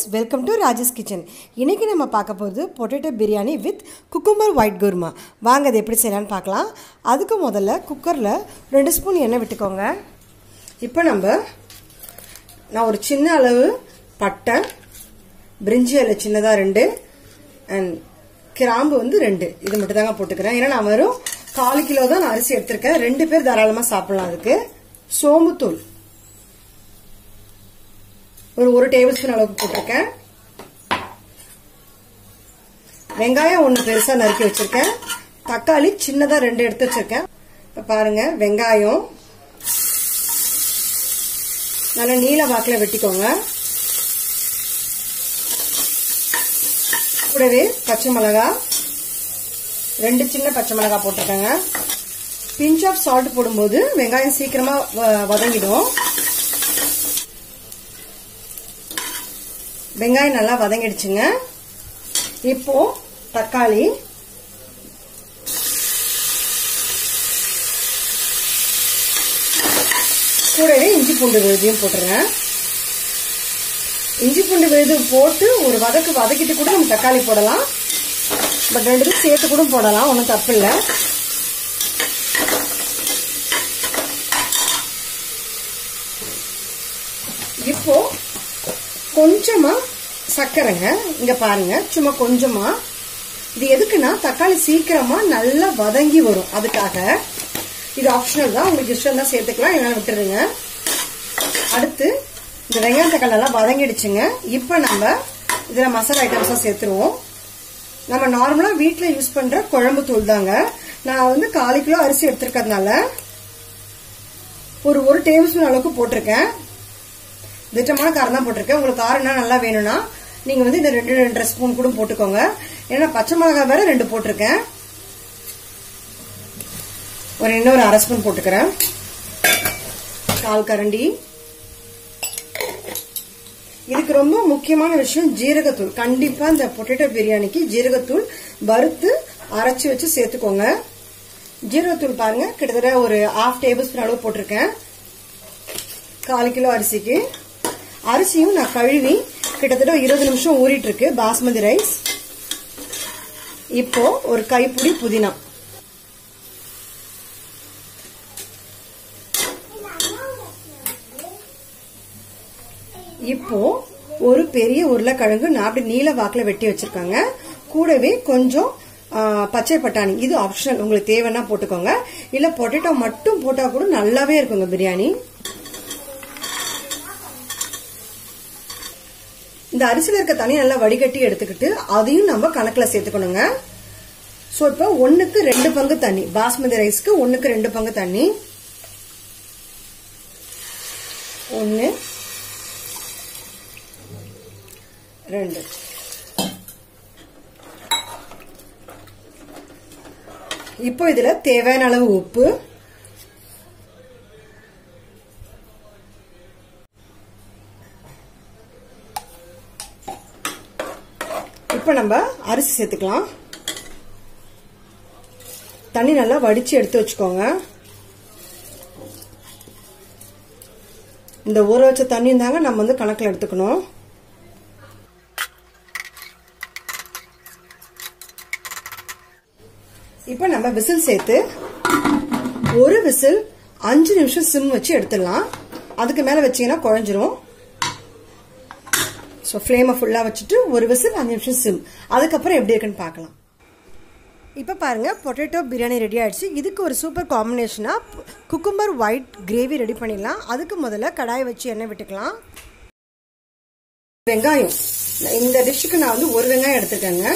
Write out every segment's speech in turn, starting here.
welcome to Rajesh kitchen இன்றைக்கி நம்ம பார்க்க போகிறது potato biryani with cucumber white kurma வாங்க அது எப்படி செய்யலான்னு பார்க்கலாம் அதுக்கு முதல்ல குக்கரில் ரெண்டு ஸ்பூன் எண்ணெய் விட்டுக்கோங்க இப்போ நம்ம நான் ஒரு சின்ன அளவு பட்டை பிரிஞ்சி இலை சின்னதாக ரெண்டு அண்ட் கிராம்பு வந்து ரெண்டு இது மட்டும் தாங்க போட்டுக்கிறேன் ஏன்னா நான் வெறும் கால் கிலோ தான் நான் அரிசி எடுத்திருக்கேன் ரெண்டு பேர் தாராளமாக சாப்பிடலாம் அதுக்கு சோம்புத்தூள் ஒரு ஒரு டேபிள் ஸ்பூன் அளவுக்கு போட்டிருக்கேன் வெங்காயம் ஒன்று பெருசாக நறுக்கி வச்சிருக்கேன் தக்காளி சின்னதாக ரெண்டு எடுத்து வச்சிருக்கேன் இப்போ பாருங்க வெங்காயம் நல்லா நீல வாக்கில் வெட்டிக்கோங்க கூடவே பச்சை மிளகா ரெண்டு சின்ன பச்சை மிளகா போட்டிருக்கேங்க பிஞ்ச் ஆஃப் சால்ட் போடும்போது வெங்காயம் சீக்கிரமாக வதங்கிடும் வெங்காயம் நல்லா வதங்கிடுச்சுங்க இப்போ தக்காளி கூடவே இஞ்சி பூண்டு விழுதியும் போட்டுருங்க இஞ்சி பூண்டு விழுது போட்டு ஒரு வதக்கு வதக்கிட்டு கூட நம்ம தக்காளி போடலாம் பட் ரெண்டு சேர்த்து கூட போடலாம் ஒன்றும் தப்பு இல்லை இப்போ கொஞ்சமா சர்க்கரைங்க இங்க பாருங்க சும்மா கொஞ்சமா இது எதுக்குன்னா தக்காளி சீக்கிரமா நல்லா வதங்கி வரும் அதுக்காக இது ஆப்ஷனல் தான் உங்களுக்கு இஷ்டம் தான் சேர்த்துக்கலாம் இல்லைனா விட்டுருங்க அடுத்து இந்த வெங்காயம் தக்காளி நல்லா வதங்கிடுச்சுங்க இப்போ நம்ம இதில் மசாலா ஐட்டம்ஸாக சேர்த்துருவோம் நம்ம நார்மலாக வீட்டில் யூஸ் பண்ணுற குழம்பு தூள் தாங்க நான் வந்து கால் கிலோ அரிசி எடுத்துருக்கிறதுனால ஒரு ஒரு டேபிள் ஸ்பூன் அளவுக்கு போட்டிருக்கேன் திட்டமான காரம் தான் போட்டிருக்கேன் உங்களுக்கு காரம்னா நல்லா வேணும்னா நீங்க வந்து இந்த ரெண்டு ரெண்டரை ஸ்பூன் கூட போட்டுக்கோங்க ஏன்னா பச்சை மிளகாய் வேற ரெண்டு போட்டிருக்கேன் ஒரு இன்னொரு அரை ஸ்பூன் போட்டுக்கிறேன் கால் கரண்டி இதுக்கு ரொம்ப முக்கியமான விஷயம் ஜீரகத்தூள் கண்டிப்பா இந்த பொட்டேட்டோ பிரியாணிக்கு ஜீரகத்தூள் வறுத்து அரைச்சி வச்சு சேர்த்துக்கோங்க ஜீரகத்தூள் பாருங்க கிட்டத்தட்ட ஒரு ஹாஃப் டேபிள் ஸ்பூன் அளவு போட்டிருக்கேன் கால் கிலோ அரிசிக்கு அரிசியும் நான் கழுவி கிட்டத்தட்ட இருபது நிமிஷம் ஊறிட்டு இருக்கு பாஸ்மதி ரைஸ் இப்போ ஒரு கைப்பிடி புதினா இப்போ ஒரு பெரிய உருளைக்கிழங்கு நான் அப்படி நீல வாக்கில் வெட்டி வச்சிருக்காங்க கூடவே கொஞ்சம் பச்சை பட்டாணி இது ஆப்ஷனல் உங்களுக்கு தேவைன்னா போட்டுக்கோங்க இல்ல பொட்டேட்டோ மட்டும் போட்டா கூட நல்லாவே இருக்குங்க பிரியாணி இந்த அரிசியில் இருக்க தண்ணி நல்லா வடிகட்டி எடுத்துக்கிட்டு அதையும் நம்ம கணக்கில் சேர்த்துக்கணுங்க ஸோ இப்போ ஒன்றுக்கு ரெண்டு பங்கு தண்ணி பாஸ்மதி ரைஸ்க்கு ஒன்றுக்கு ரெண்டு பங்கு தண்ணி ஒன்று ரெண்டு இப்போ இதில் தேவையான அளவு உப்பு இப்போ நம்ம அரிசி சேர்த்துக்கலாம் தண்ணி நல்லா வடிச்சு எடுத்து வச்சுக்கோங்க இந்த ஊற வச்ச தண்ணி தாங்க நம்ம வந்து கணக்கில் எடுத்துக்கணும் இப்போ நம்ம விசில் சேர்த்து ஒரு விசில் அஞ்சு நிமிஷம் சிம் வச்சு எடுத்துடலாம் அதுக்கு மேலே வச்சீங்கன்னா குழஞ்சிரும் ஸோ ஃப்ளேமை ஃபுல்லாக வச்சுட்டு ஒரு விசில் அஞ்சு நிமிஷம் சிம் அதுக்கப்புறம் எப்படி இருக்குன்னு பார்க்கலாம் இப்போ பாருங்கள் பொட்டேட்டோ பிரியாணி ரெடி ஆகிடுச்சு இதுக்கு ஒரு சூப்பர் காம்பினேஷனாக குக்கும்பர் ஒயிட் கிரேவி ரெடி பண்ணிடலாம் அதுக்கு முதல்ல கடாயை வச்சு எண்ணெய் விட்டுக்கலாம் வெங்காயம் இந்த டிஷ்ஷுக்கு நான் வந்து ஒரு வெங்காயம் எடுத்துருக்கேங்க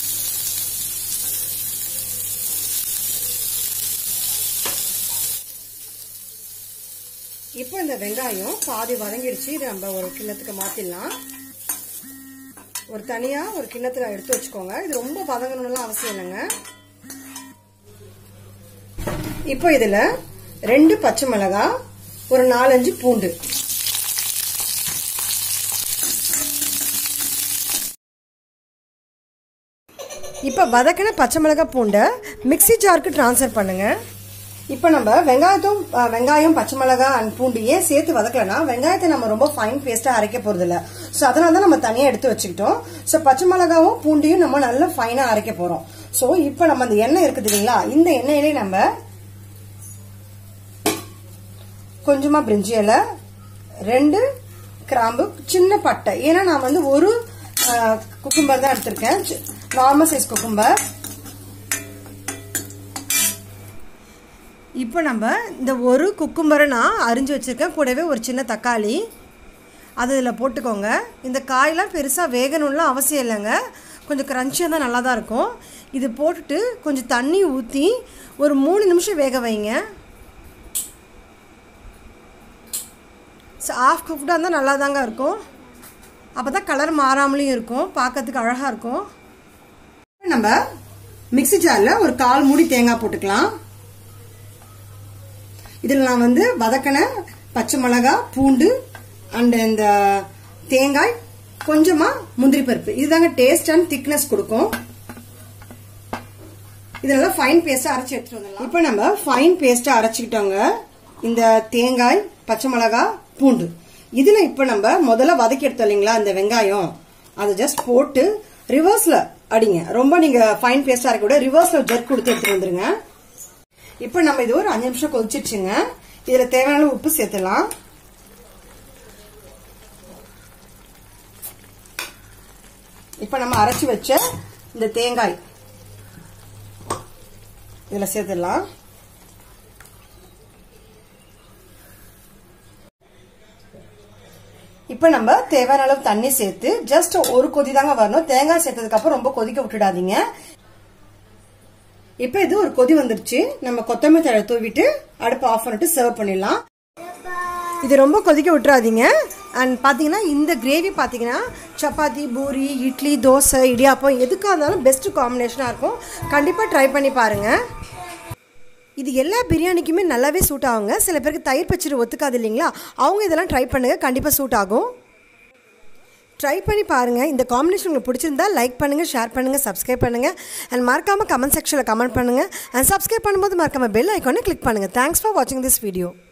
இப்போ இந்த வெங்காயம் பாதி வதங்கிடுச்சு இதை நம்ம ஒரு கிண்ணத்துக்கு மாற்றிடலாம் ஒரு தனியா ஒரு கிண்ணத்துல எடுத்து வச்சுக்கோங்க இது ரொம்ப வதங்கணும்லாம் அவசியம் இல்லைங்க இப்போ இதுல ரெண்டு பச்சை மிளகா ஒரு நாலஞ்சு பூண்டு இப்போ வதக்கின பச்சை மிளகா பூண்டை மிக்சி ஜாருக்கு ட்ரான்ஸ்ஃபர் பண்ணுங்க இப்போ நம்ம வெங்காயத்தும் அஹ், வெங்காயம் பச்சை மிளகாய் அண்ட் பூண்டு ஏன் சேர்த்து வதக்கலனா வெங்காயத்தை நம்ம ரொம்ப ஃபைன் பேஸ்டா அரைக்க போறது இல்ல ஸோ அதனால தான் நம்ம தனியா எடுத்து வச்சுக்கிட்டோம் ஸோ பச்சை மிளகாவும் பூண்டையும் நம்ம நல்லா ஃபைனா அரைக்க போறோம் ஸோ இப்போ நம்ம அந்த எண்ணெய் இருக்குது இல்லைங்களா இந்த எண்ணெயிலே நம்ம கொஞ்சமா பிரிஞ்சி இலை ரெண்டு கிராம்பு சின்ன பட்டை ஏன்னா நான் வந்து ஒரு குக்கும்பர் தான் எடுத்திருக்கேன் நார்மல் சைஸ் குக்கும்பர் இப்போ நம்ம இந்த ஒரு குக்கும்பரை நான் அரிஞ்சு வச்சுருக்கேன் கூடவே ஒரு சின்ன தக்காளி அது இதில் போட்டுக்கோங்க இந்த காயெல்லாம் பெருசாக வேகணும்லாம் அவசியம் இல்லைங்க கொஞ்சம் க்ரன்ச்சியாக தான் நல்லா தான் இருக்கும் இது போட்டுட்டு கொஞ்சம் தண்ணி ஊற்றி ஒரு மூணு நிமிஷம் வேக வைங்க ஆஃப் குக்டாக இருந்தால் நல்லா தாங்க இருக்கும் அப்போ தான் கலர் மாறாமலையும் இருக்கும் பார்க்கறதுக்கு அழகாக இருக்கும் நம்ம மிக்ஸி ஜாரில் ஒரு கால் மூடி தேங்காய் போட்டுக்கலாம் இதில் நான் வந்து வதக்கின பச்சை மிளகாய் பூண்டு அண்ட் இந்த தேங்காய் கொஞ்சமா முந்திரி பருப்பு இதுதாங்க டேஸ்ட் அண்ட் திக்னஸ் கொடுக்கும் இதெல்லாம் ஃபைன் பேஸ்டா அரைச்சி எடுத்துட்டு வந்துடலாம் இப்போ நம்ம ஃபைன் பேஸ்டா அரைச்சிக்கிட்டோங்க இந்த தேங்காய் பச்சை மிளகாய் பூண்டு இதுல இப்போ நம்ம முதல்ல வதக்கி எடுத்தோம் இல்லைங்களா இந்த வெங்காயம் அதை ஜஸ்ட் போட்டு ரிவர்ஸ்ல அடிங்க ரொம்ப நீங்க ஃபைன் பேஸ்டா இருக்க விட ரிவர்ஸ்ல ஜெர்க் கொடுத்து எடுத்துட்டு வந்துருங்க இப்போ நம்ம இது ஒரு அஞ்சு நிமிஷம் கொதிச்சிருச்சுங்க இதுல தேவையான அளவு உப்பு சேர்த்துலாம் இப்போ நம்ம அரைச்சி வச்ச இந்த தேங்காய் இதுல சேர்த்துடலாம் இப்போ நம்ம தேவையான அளவு தண்ணி சேர்த்து ஜஸ்ட் ஒரு கொதி தாங்க வரணும் தேங்காய் சேர்த்ததுக்கு அப்புறம் ரொம்ப கொதிக்க விட்டுடாதீங்க இப்போ இது ஒரு கொதி வந்துருச்சு நம்ம கொத்தமல்லி தழை தூவிட்டு அடுப்பு ஆஃப் பண்ணிட்டு சர்வ் பண்ணிடலாம் இது ரொம்ப கொதிக்க விட்டுறாதீங்க அண்ட் பார்த்தீங்கன்னா இந்த கிரேவி பார்த்தீங்கன்னா சப்பாத்தி பூரி இட்லி தோசை இடியாப்பம் எதுக்காக இருந்தாலும் பெஸ்ட் காம்பினேஷனாக இருக்கும் கண்டிப்பாக ட்ரை பண்ணி பாருங்கள் இது எல்லா பிரியாணிக்குமே நல்லாவே சூட் ஆகுங்க சில பேருக்கு தயிர் பச்சடி ஒத்துக்காது இல்லைங்களா அவங்க இதெல்லாம் ட்ரை பண்ணுங்கள் கண்டிப்பாக சூட் ஆகும் ட்ரை பண்ணி பாருங்கள் இந்த காம்பினேஷன் உங்களுக்கு பிடிச்சிருந்தா லைக் பண்ணுங்கள் ஷேர் பண்ணுங்கள் சப்ஸ்கிரைப் பண்ணுங்கள் அண்ட் மறக்காமல் கமெண்ட் செக்ஷனில் கமெண்ட் பண்ணுங்கள் அண்ட் சப்ஸ்கிரைப் பண்ணும்போது மறக்காமல் பெல் ஐக்கானை கிளிக் பண்ணுங்கள் தேங்க்ஸ் ஃபார் வாட்சிங் திஸ் வீடியோ